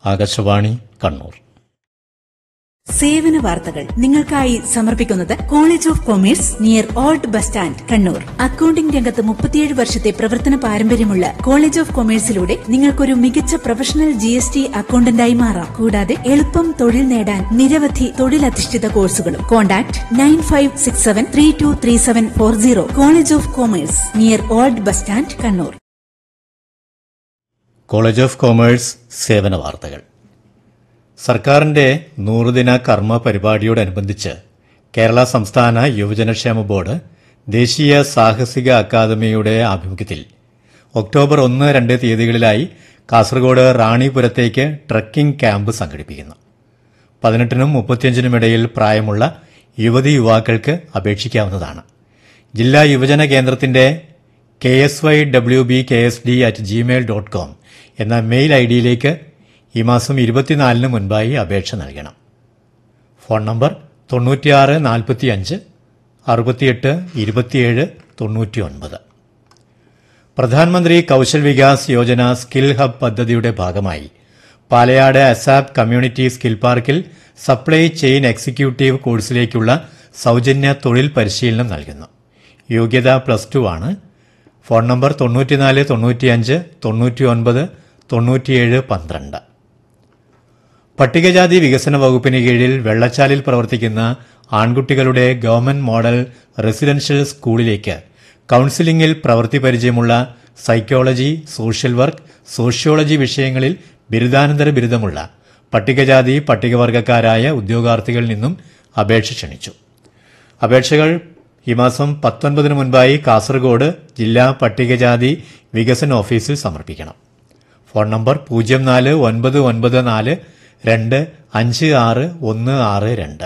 ആകാശവാണി കണ്ണൂർ സേവന വാർത്തകൾ നിങ്ങൾക്കായി സമർപ്പിക്കുന്നത് college of commerce near old bus stand Kannur accounting രംഗത്ത് മുപ്പത്തിയേഴ് വർഷത്തെ പ്രവർത്തന പാരമ്പര്യമുള്ള കോളേജ് ഓഫ് കൊമേഴ്സിലൂടെ നിങ്ങൾക്കൊരു മികച്ച പ്രൊഫഷണൽ ജി എസ് ടി അക്കൌണ്ടന്റായി മാറാം കൂടാതെ എളുപ്പം തൊഴിൽ നേടാൻ നിരവധി തൊഴിലധിഷ്ഠിത കോഴ്സുകളും contact nine five six seven three two three seven four zero college of commerce near old bus stand Kannur college of commerce സേവന വാർത്തകൾ സർക്കാരിന്റെ നൂറുദിന കർമ്മ പരിപാടിയോടനുബന്ധിച്ച് കേരള സംസ്ഥാന യുവജനക്ഷേമ ബോർഡ് ദേശീയ സാഹസിക അക്കാദമിയുടെ ആഭിമുഖ്യത്തിൽ ഒക്ടോബർ ഒന്ന് രണ്ട് തീയതികളിലായി കാസർഗോഡ് റാണിപുരത്തേക്ക് ട്രക്കിംഗ് ക്യാമ്പ് സംഘടിപ്പിക്കുന്നു പതിനെട്ടിനും മുപ്പത്തിയഞ്ചിനും ഇടയിൽ പ്രായമുള്ള യുവതി യുവാക്കൾക്ക് അപേക്ഷിക്കാവുന്നതാണ് ജില്ലാ യുവജന കേന്ദ്രത്തിന്റെ K S Y W B K S D at Gmail dot com എന്ന മെയിൽ ഐ ഡിയിലേക്ക് ഈ മാസം ഇരുപത്തിനാലിന് മുൻപായി അപേക്ഷ നൽകണം ഫോൺ നമ്പർ തൊണ്ണൂറ്റിയാറ് നാൽപ്പത്തിയഞ്ച് അറുപത്തിയെട്ട് ഇരുപത്തിയേഴ് തൊണ്ണൂറ്റി ഒൻപത് പ്രധാനമന്ത്രി കൌശൽ വികാസ് യോജന സ്കിൽ ഹബ് പദ്ധതിയുടെ ഭാഗമായി പാലയാട് അസാപ് കമ്മ്യൂണിറ്റി സ്കിൽ പാർക്കിൽ സപ്ലൈ ചെയിൻ എക്സിക്യൂട്ടീവ് കോഴ്സിലേക്കുള്ള സൌജന്യ തൊഴിൽ പരിശീലനം നൽകുന്നു യോഗ്യത പ്ലസ് ടു ആണ് ഫോൺ നമ്പർ തൊണ്ണൂറ്റിനാല് തൊണ്ണൂറ്റിയഞ്ച് തൊണ്ണൂറ്റി ഒൻപത് തൊണ്ണൂറ്റിയേഴ് പന്ത്രണ്ട് പട്ടികജാതി വികസന വകുപ്പിന് കീഴിൽ വെള്ളച്ചാലിൽ പ്രവർത്തിക്കുന്ന ആൺകുട്ടികളുടെ ഗവൺമെന്റ് മോഡൽ റെസിഡൻഷ്യൽ സ്കൂളിലേക്ക് കൌൺസിലിംഗിൽ പ്രവൃത്തി പരിചയമുള്ള സൈക്കോളജി സോഷ്യൽ വർക്ക് സോഷ്യോളജി വിഷയങ്ങളിൽ ബിരുദാനന്തര ബിരുദമുള്ള പട്ടികജാതി പട്ടികവർഗക്കാരായ ഉദ്യോഗാർത്ഥികളിൽ നിന്നും അപേക്ഷ ക്ഷണിച്ചു അപേക്ഷകൾ ഈ മാസം പത്തൊൻപതിന് മുൻപായി കാസർഗോഡ് ജില്ലാ പട്ടികജാതി വികസന ഓഫീസിൽ സമർപ്പിക്കണം ഫോൺ നമ്പർ പൂജ്യം നാല് ഒൻപത് ഒൻപത് നാല് രണ്ട് അഞ്ച് ആറ് ഒന്ന് ആറ് രണ്ട്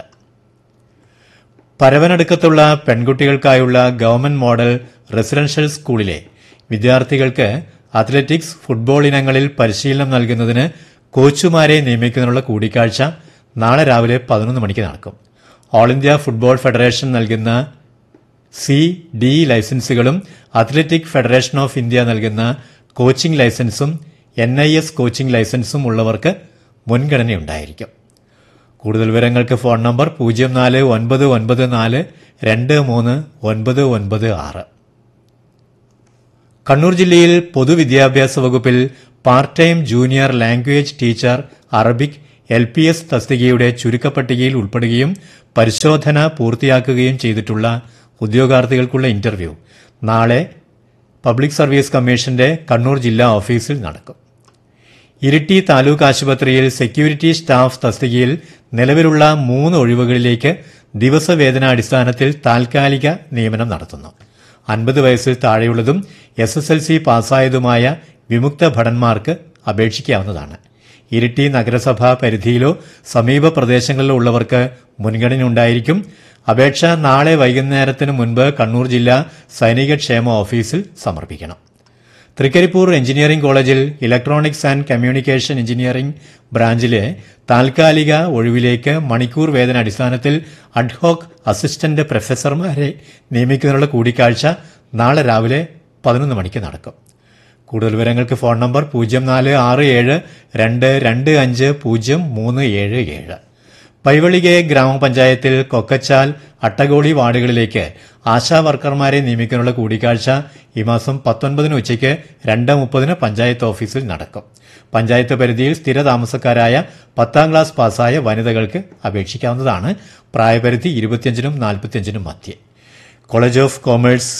പരവനടുക്കത്തുള്ള പെൺകുട്ടികൾക്കായുള്ള ഗവൺമെന്റ് മോഡൽ റെസിഡൻഷ്യൽ സ്കൂളിലെ വിദ്യാർത്ഥികൾക്ക് അത്ലറ്റിക്സ് ഫുട്ബോൾ ഇനങ്ങളിൽ പരിശീലനം നൽകുന്നതിന് കോച്ചുമാരെ നിയമിക്കുന്നതിനുള്ള കൂടിക്കാഴ്ച നാളെ രാവിലെ പതിനൊന്ന് മണിക്ക് നടക്കും ഓൾ ഇന്ത്യ ഫുട്ബോൾ ഫെഡറേഷൻ നൽകുന്ന സി ഡി ലൈസൻസുകളും അത്ലറ്റിക് ഫെഡറേഷൻ ഓഫ് ഇന്ത്യ നൽകുന്ന കോച്ചിംഗ് ലൈസൻസും എൻ ഐ എസ് കോച്ചിംഗ് ലൈസൻസും ഉള്ളവർക്ക് മുൻഗണനയുണ്ടായിരിക്കും കൂടുതൽ വിവരങ്ങൾക്ക് ഫോൺ നമ്പർ പൂജ്യം നാല് ഒൻപത് ഒൻപത് നാല് രണ്ട് മൂന്ന് ഒൻപത് ഒൻപത് ആറ് കണ്ണൂർ ജില്ലയിൽ പൊതുവിദ്യാഭ്യാസ വകുപ്പിൽ part time junior language teacher Arabic L P S തസ്തികയുടെ ചുരുക്കപ്പട്ടികയിൽ ഉൾപ്പെടുകയും പരിശോധന പൂർത്തിയാക്കുകയും ചെയ്തിട്ടുള്ള ഉദ്യോഗാർത്ഥികൾക്കുള്ള ഇന്റർവ്യൂ നാളെ പബ്ലിക് സർവീസ് കമ്മീഷന്റെ കണ്ണൂർ ജില്ലാ ഓഫീസിൽ നടക്കും ഇരിട്ടി താലൂക്ക് ആശുപത്രിയിൽ സെക്യൂരിറ്റി സ്റ്റാഫ് തസ്തികയിൽ നിലവിലുള്ള മൂന്ന് ഒഴിവുകളിലേക്ക് ദിവസവേതനാടിസ്ഥാനത്തിൽ താൽക്കാലിക നിയമനം നടത്തുന്നു അൻപത് വയസ്സിൽ താഴെയുള്ളതും എസ് എസ് എൽ സി പാസ്സായതുമായ വിമുക്ത ഭടന്മാർക്ക് അപേക്ഷിക്കാവുന്നതാണ് ഇരിട്ടി നഗരസഭാ പരിധിയിലോ സമീപ പ്രദേശങ്ങളിലോ ഉള്ളവർക്ക് മുൻഗണന ഉണ്ടായിരിക്കും അപേക്ഷ നാളെ വൈകുന്നേരത്തിന് മുൻപ് കണ്ണൂർ ജില്ലാ സൈനിക ക്ഷേമ ഓഫീസിൽ സമർപ്പിക്കണം തൃക്കരിപ്പൂർ എഞ്ചിനീയറിംഗ് കോളേജിൽ ഇലക്ട്രോണിക്സ് ആൻഡ് കമ്മ്യൂണിക്കേഷൻ എഞ്ചിനീയറിംഗ് ബ്രാഞ്ചിലെ താൽക്കാലിക ഒഴിവിലേക്ക് മണിക്കൂർ വേതന അടിസ്ഥാനത്തിൽ അഡ്ഹോക് അസിസ്റ്റന്റ് പ്രൊഫസർമാരെ നിയമിക്കുന്നതിനുള്ള കൂടിക്കാഴ്ച നാളെ രാവിലെ പതിനൊന്ന് മണിക്ക് നടക്കും കൂടുതൽ വിവരങ്ങൾക്ക് ഫോൺ നമ്പർ പൂജ്യം നാല് ആറ് ഏഴ് രണ്ട് രണ്ട് അഞ്ച് പൂജ്യം മൂന്ന് ഏഴ് ഏഴ് പൈവളികെ ഗ്രാമപഞ്ചായത്തിൽ കൊക്കച്ചാൽ അട്ടഗോളി വാർഡുകളിലേക്ക് ആശാ വർക്കർമാരെ നിയമിക്കാനുള്ള കൂടിക്കാഴ്ച ഈ മാസം പത്തൊൻപതിന് ഉച്ചയ്ക്ക് രണ്ട് മുപ്പതിന് പഞ്ചായത്ത് ഓഫീസിൽ നടക്കും പഞ്ചായത്ത് പരിധിയിൽ സ്ഥിര താമസക്കാരായ പത്താം ക്ലാസ് പാസ്സായ വനിതകൾക്ക് അപേക്ഷിക്കാവുന്നതാണ് പ്രായപരിധി ഇരുപത്തിയഞ്ചിനും നാൽപ്പത്തിയഞ്ചിനും മധ്യേ കോളേജ് ഓഫ് കോമേഴ്സ്